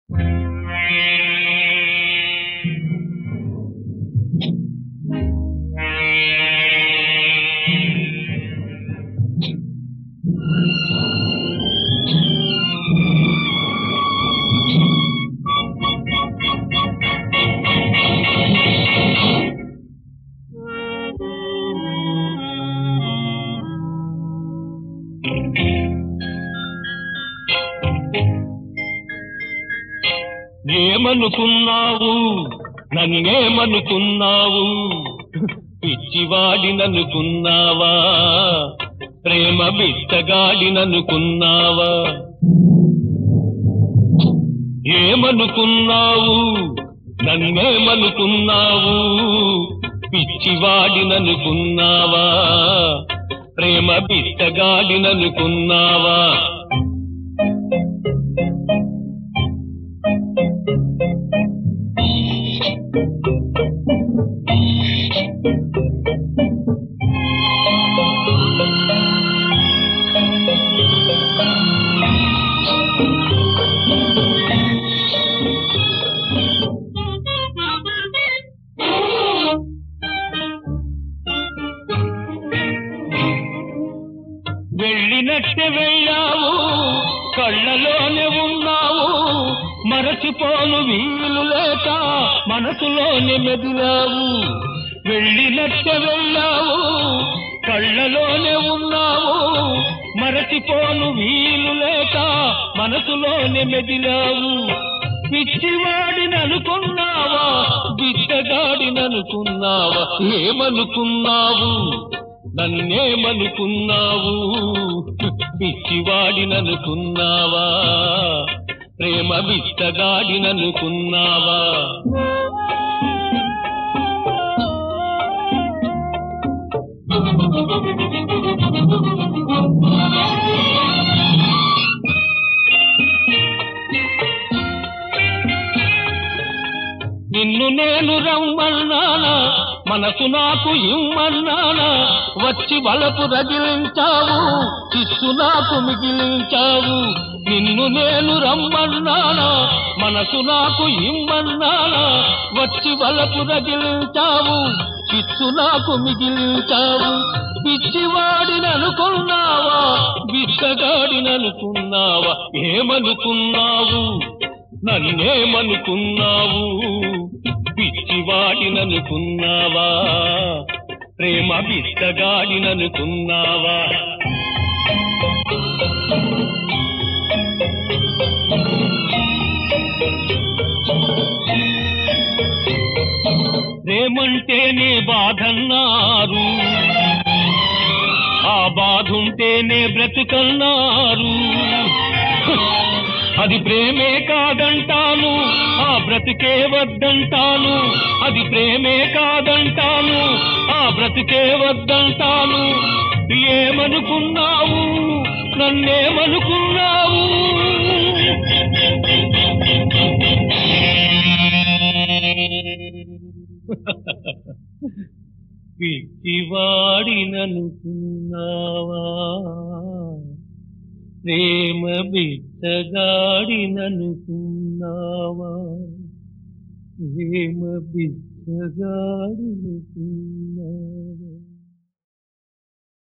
ఏమనుకున్నావు నన్నేమనుకున్నావు పిచ్చివాడిననుకున్నావా ప్రేమ బిచ్చగాడిననుకున్నావా ఏమనుకున్నావు నన్నేమనుకున్నావు పిచ్చివాడిననుకున్నావా ప్రేమ బిచ్చగాడిననుకున్నావా వెళ్ళినట్టే వెళ్ళావు కళ్ళలోనే ఉన్నావు మరచిపోను వీలు లేక మనసులోనే మెదిలావు వెళ్ళినట్టే వెళ్ళావు కళ్ళలోనే ఉన్నావు మరచిపోను వీలు లేక మనసులోనే మెదిలావు పిచ్చివాడిననుకున్నావా బిచ్చగాడిననుకున్నావా ఏమనుకున్నావు నన్నేమనుకున్నావు పిచ్చివాడిననుకున్నావా ప్రేమ బిచ్చగాడిననుకున్నావా నిన్ను నేను రమ్మన్నానా మనసు నాకు ఇమ్మన్నానా వచ్చి వలపు రగిలించావు చిస్సు నాకు మిగిలించావు నిన్ను నేను రమ్మన్నానా మనసు నాకు ఇమ్మన్నానా వచ్చి వలపు రగిలించావు చిస్సు నాకు మిగిలించావు పిచ్చివాడిననుకున్నావా బిచ్చగాడిననుకున్నావా ఏమనుకున్నావు నన్నేమనుకున్నావు పిచ్చివాడిననుకున్నావా ప్రేమ బిచ్చగాడిననుకున్నావా ప్రేమంటేనే బాధన్నారు ఆ బాధుంటేనే బ్రతుకన్నారు అది ప్రేమే కాదంటాను ఆ బ్రతికే వద్దంటాను అది ప్రేమే కాదంటాను ఆ బ్రతికే వద్దంటాను ఏమనుకున్నావు నన్నేమనుకున్నావు పిచ్చివాడిననుకున్నావా ప్రేమ బిచ్చగాడిననుకున్నావా ప్రేమ బిచ్చగాడిననుకున్నావా